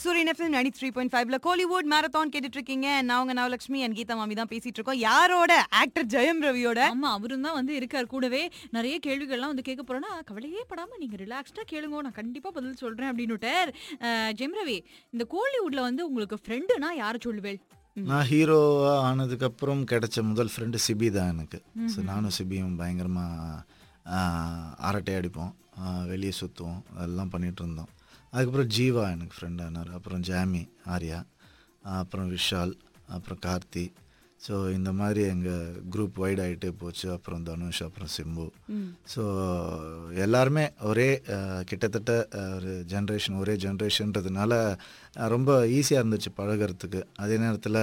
சூரியன் FM ninety three point ஃபைவ்ல Kollywood marathon கேட்டுட்டு இருக்கீங்க நான் உங்க நவலட்சுமி அண்ட் கீதா மாமி தான் பேசிட்டு இருக்கோம் யாரோட ஆக்டர் ஜெயம் ரவியோட ஆமா அவரும் தான் வந்து இருக்கார் கூடவே நிறைய கேள்விகள்லாம் வந்து கேட்க போறோம்னா கவலையே படாம நீங்க ரிலாக்ஸ்டா கேளுங்க நான் கண்டிப்பா பதில் சொல்றேன் அப்படின்னுட்டார் அஹ், ஜெயம் ரவி இந்த கோலிவுட்ல வந்து உங்களுக்கு ஃப்ரெண்டுனா யாரை சொல்லுவேள் நான் ஹீரோவாக ஆனதுக்கப்புறம் கிடைச்ச முதல் ஃப்ரெண்டு சிபி தான் எனக்கு ஸோ நானும் சிபியும் பயங்கரமாக அரட்டை அடிப்போம் வெளியே சுற்றுவோம் அதெல்லாம் பண்ணிகிட்டு இருந்தோம் அதுக்கப்புறம் ஜீவா எனக்கு ஃப்ரெண்டானார் அப்புறம் ஜாமி ஆர்யா அப்புறம் விஷால் அப்புறம் கார்த்தி ஸோ இந்த மாதிரி எங்கள் குரூப் வைட் ஆகிட்டே போச்சு அப்புறம் தனுஷ் அப்புறம் சிம்பு ஸோ எல்லாருமே ஒரே அஹ், கிட்டத்தட்ட அஹ், ஒரு ஜென்ரேஷன் ஒரே ஜென்ரேஷன்றதுனால அஹ், ரொம்ப ஈஸியாக இருந்துச்சு பழகுறதுக்கு அதே நேரத்தில்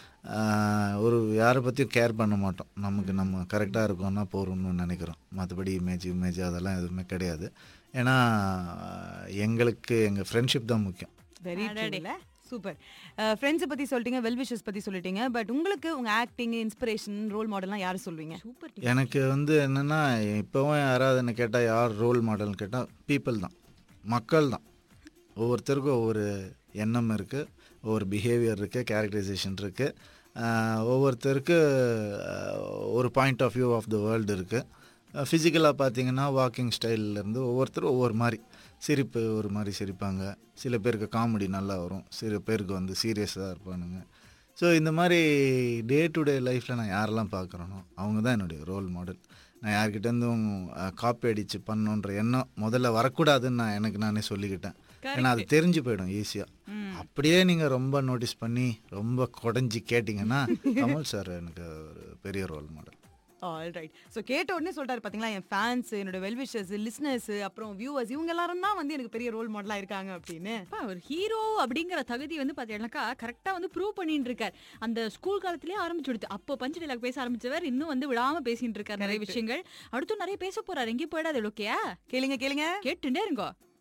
ஒரு யாரை பற்றியும் கேர் பண்ண மாட்டோம் நமக்கு நம்ம கரெக்டாக இருக்கோம்னா போகிறோம்னு நினைக்கிறோம் மற்றபடி இமேஜ் இமேஜ் அதெல்லாம் எதுவுமே கிடையாது ஏன்னா அஹ், எங்களுக்கு எங்கள் ஃப்ரெண்ட்ஷிப் தான் முக்கியம் வெரி சூப்பர் ஃப்ரெண்ட்ஸை பத்தி சொல்லிட்டீங்க வெல் விஷஸ் பத்தி சொல்லிட்டீங்க பட் உங்களுக்கு உங்க ஆக்டிங் இன்ஸ்பிரேஷன் ரோல் மாடல்லாம் யாரு சொல்லுவீங்க சூப்பர் எனக்கு வந்து என்னென்னா இப்போவும் யாராவது என்ன கேட்டால் யார் ரோல் மாடல்னு கேட்டால் பீப்புள் தான் மக்கள் தான் ஒவ்வொருத்தருக்கும் ஒவ்வொரு எண்ணம் இருக்குது ஒவ்வொரு பிஹேவியர் இருக்குது கேரக்டரைசேஷன் இருக்குது ஒவ்வொருத்தருக்கு அஹ், ஒரு point of view of the world இருக்குது ஃபிசிக்கலாக பார்த்தீங்கன்னா வாக்கிங் ஸ்டைல்லேருந்து ஒவ்வொருத்தரும் ஒவ்வொரு மாதிரி சிரிப்பு ஒரு மாதிரி சிரிப்பாங்க சில பேருக்கு காமெடி நல்லா வரும் சில பேருக்கு வந்து சீரியஸாக இருப்பானுங்க ஸோ இந்த மாதிரி டே டு டே லைஃப்பில் நான் யாரெல்லாம் பார்க்குறேனோ அவங்க தான் என்னுடைய ரோல் மாடல் நான் யார்கிட்டேருந்தும் காப்பி அடித்து பண்ணணுன்ற எண்ணம் முதல்ல வரக்கூடாதுன்னு நான் எனக்கு நானே சொல்லிக்கிட்டேன் ஏன்னா அது தெரிஞ்சு போயிடும் ஈஸியாக அப்படியே நீங்கள் ரொம்ப நோட்டீஸ் பண்ணி ரொம்ப குடஞ்சி கேட்டிங்கன்னா கமல் சார் எனக்கு ஒரு பெரிய role model all right so கேட்ட உடனே சொல்றாரு பாத்தீங்களா என் ஃபேன்ஸ் என்னோட வெல்விஷர்ஸ் லிஸ்னர்ஸ் அப்புறம் வியூவர்ஸ் இவங்க எல்லாரும் தான் வந்து எனக்கு பெரிய ரோல் மாடலா இருக்காங்க அப்படின்னு அப்பா, ஒரு ஹீரோ அப்படிங்கிற தகுதி வந்து பாத்தீங்கன்னாக்கா கரெக்டா வந்து ப்ரூவ் பண்ணிட்டு இருக்கார் அந்த ஸ்கூல் காலத்திலேயே ஆரம்பிச்சு கொடுத்து அப்போ பஞ்சு டைலாக் பேச ஆரம்பிச்சவர் இன்னும் வந்து விடாம பேசிட்டு இருக்காரு நிறைய விஷயங்கள் அடுத்து நிறைய பேச போறாரு எங்கேயும் போயிடாது ஓகேயா கேளுங்க கேளுங்க கேட்டுட்டே இருங்கோ